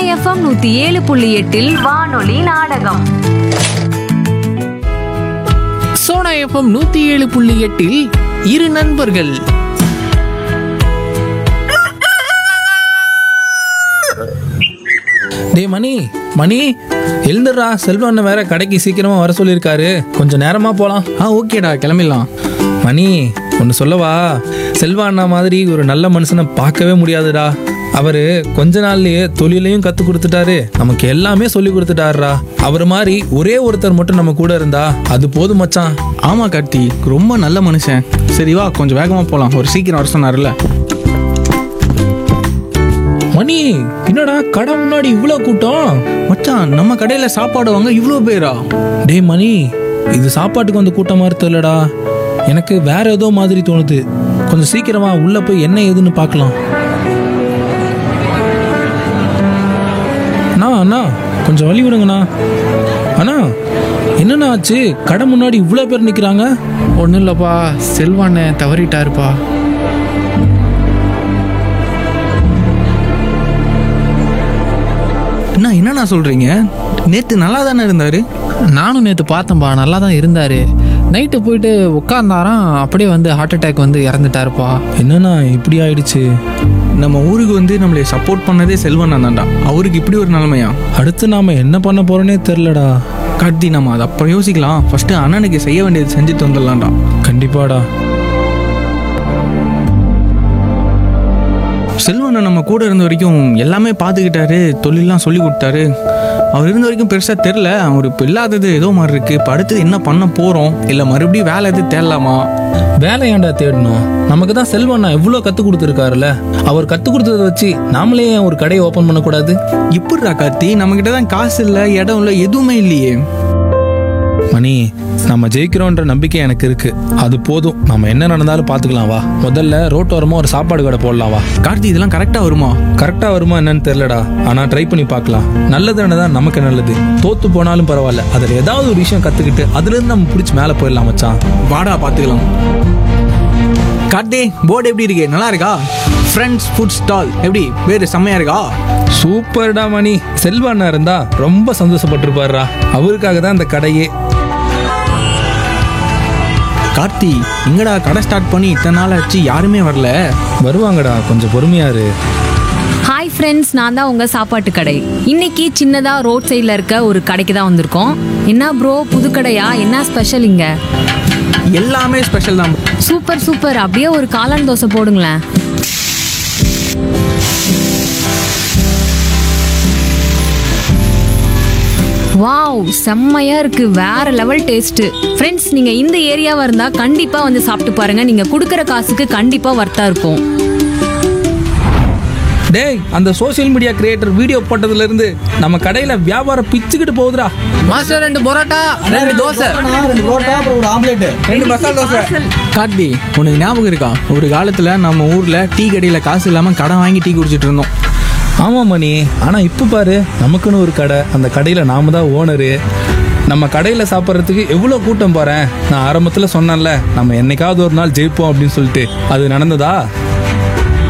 FM நூத்தி ஏழு புள்ளி எட்டில் வானொலி நாடகம் சோனா எஃப்எம் நூத்தி ஏழு புள்ளி எட்டில் இரு நண்பர்கள் டேய் மணி மணி எழுந்துடுறா செல்வம் அண்ணன் வேற கடைக்கு சீக்கிரமா வர சொல்லியிருக்காரு கொஞ்சம் நேரமா போலாம் ஆ ஓகேடா கிளம்பிடலாம் மணி ஒன்று சொல்லவா செல்வா அண்ணா மாதிரி ஒரு நல்ல மனுஷனை பார்க்கவே முடியாதுடா அவரு கொஞ்ச நாள்லயே தொழிலையும் கத்து கொடுத்துட்டாரு நமக்கு எல்லாமே சொல்லி கொடுத்துட்டாருடா அவர் மாதிரி ஒரே ஒருத்தர் மட்டும் நம்ம கூட இருந்தா அது போதும் மச்சான் ஆமா கார்த்தி ரொம்ப நல்ல மனுஷன் சரி வா கொஞ்சம் வேகமா போலாம் ஒரு சீக்கிரம் வர சொன்னார்ல மணி என்னடா கடை முன்னாடி இவ்வளோ கூட்டம் மச்சான் நம்ம கடையில சாப்பாடு வாங்க இவ்வளோ பேரா டேய் மணி இது சாப்பாட்டுக்கு வந்த கூட்டம் மாதிரி தெரியலடா எனக்கு வேற ஏதோ மாதிரி தோணுது கொஞ்சம் சீக்கிரமா உள்ள போய் என்ன ஏதுன்னு பார்க்கலாம் அண்ணா அண்ணா கொஞ்சம் வழி விடுங்கண்ணா அண்ணா என்னண்ணா ஆச்சு கடை முன்னாடி இவ்வளோ பேர் நிற்கிறாங்க ஒன்றும் இல்லைப்பா செல்வானே தவறிட்டாருப்பா என்ன என்னண்ணா சொல்றீங்க நேத்து நல்லா தானே இருந்தாரு நானும் நேற்று பார்த்தேன்ப்பா நல்லா தான் இருந்தார் நைட்டு போயிட்டு உட்காந்தாராம் அப்படியே வந்து ஹார்ட் அட்டாக் வந்து இறந்துட்டாருப்பா என்னண்ணா இப்படி ஆயிடுச்சு நம்ம ஊருக்கு வந்து நம்மளை சப்போர்ட் பண்ணதே செல்வண்ணா தான்டா அவருக்கு இப்படி ஒரு நிலைமையா அடுத்து நாம என்ன பண்ண போறோன்னே தெரிலடா கார்த்தி நம்ம அதை அப்புறம் யோசிக்கலாம் ஃபர்ஸ்ட் அண்ணனுக்கு செய்ய வேண்டியது செஞ்சுட்டு வந்துடலாம்டா கண்டிப்பாடா செல்வண்ணன் நம்ம கூட இருந்த வரைக்கும் எல்லாமே பார்த்துக்கிட்டாரு தொழிலெலாம் சொல்லி கொடுத்தாரு அவர் இருந்த வரைக்கும் பெருசாக தெரில அவர் இப்போ இல்லாதது ஏதோ மாதிரி இருக்குது இப்போ அடுத்தது என்ன பண்ண போகிறோம் இல்லை மறுபடியும் வேலை எது தேடலாமா வேலை ஏன்டா தேடணும் நமக்கு தான் செல்வண்ணா எவ்வளோ கற்றுக் கொடுத்துருக்காருல்ல அவர் கற்றுக் கொடுத்ததை வச்சு நாமளே ஏன் ஒரு கடையை ஓப்பன் பண்ணக்கூடாது இப்படிடா கார்த்தி நம்மக்கிட்ட தான் காசு இல்லை இடம் இல்லை எதுவுமே இல்லையே மணி நம்ம ஜெயிக்கிறோன்ற நம்பிக்கை எனக்கு இருக்கு அது போதும் நம்ம என்ன நடந்தாலும் பார்த்துக்கலாம் வா முதல்ல ரோட்டோரமா ஒரு சாப்பாடு கடை போடலாம் வா கார்த்தி இதெல்லாம் கரெக்டாக வருமா கரெக்டா வருமா என்னன்னு தெரியலடா ஆனா ட்ரை பண்ணி பார்க்கலாம் நல்லது தான் நமக்கு நல்லது தோத்து போனாலும் பரவாயில்ல அதுல ஏதாவது ஒரு விஷயம் கத்துக்கிட்டு அதுல இருந்து நம்ம பிடிச்சி மேலே போயிடலாம் மச்சான் வாடா பார்த்துக்கலாம் கார்த்தி போர்டு எப்படி இருக்கு நல்லா இருக்கா ஃப்ரெண்ட்ஸ் ஃபுட் ஸ்டால் எப்படி பேர் செம்மையா இருக்கா சூப்பர்டா மணி செல்வண்ணா இருந்தா ரொம்ப சந்தோஷப்பட்டிருப்பாருடா அவருக்காக தான் இந்த கடையே கார்த்தி எங்கடா கடை ஸ்டார்ட் பண்ணி இத்தனை நாள் ஆச்சு யாருமே வரல வருவாங்கடா கொஞ்சம் பொறுமையா இரு ஹாய் ஃப்ரெண்ட்ஸ் நான் தான் உங்க சாப்பாட்டு கடை இன்னைக்கு சின்னதா ரோட் சைடில் இருக்க ஒரு கடைக்கு தான் வந்திருக்கோம் என்ன ப்ரோ புது கடையா என்ன ஸ்பெஷல் இங்க எல்லாமே ஸ்பெஷல் தான் சூப்பர் சூப்பர் அப்படியே ஒரு காளான் தோசை போடுங்களேன் வாவ் செம்மையா இருக்கு வேற லெவல் டேஸ்ட் ஃப்ரெண்ட்ஸ் நீங்க இந்த ஏரியாவா இருந்தா கண்டிப்பா வந்து சாப்பிட்டு பாருங்க நீங்க கொடுக்குற காசுக்கு கண்டிப்பா வர்த்தா இருக்கும் டேய் அந்த சோஷியல் மீடியா கிரியேட்டர் வீடியோ போட்டதுல இருந்து நம்ம கடையில வியாபாரம் பிச்சுக்கிட்டு போகுதுடா மாஸ்டர் ரெண்டு பரோட்டா ரெண்டு தோசை ரெண்டு மசாலா தோசை கார்த்தி உனக்கு ஞாபகம் இருக்கா ஒரு காலத்துல நம்ம ஊர்ல டீ கடையில காசு இல்லாம கடன் வாங்கி டீ குடிச்சிட்டு இருந்தோம் ஆமா மணி ஆனா இப்ப பாரு நமக்குன்னு ஒரு கடை அந்த கடையில நாம தான் ஓனரு நம்ம கடையில சாப்பிட்றதுக்கு எவ்வளவு கூட்டம் பாறேன் நான் ஆரம்பத்துல சொன்னேன்ல நம்ம என்னைக்காவது ஒரு நாள் ஜெயிப்போம் அப்படின்னு சொல்லிட்டு அது நடந்ததா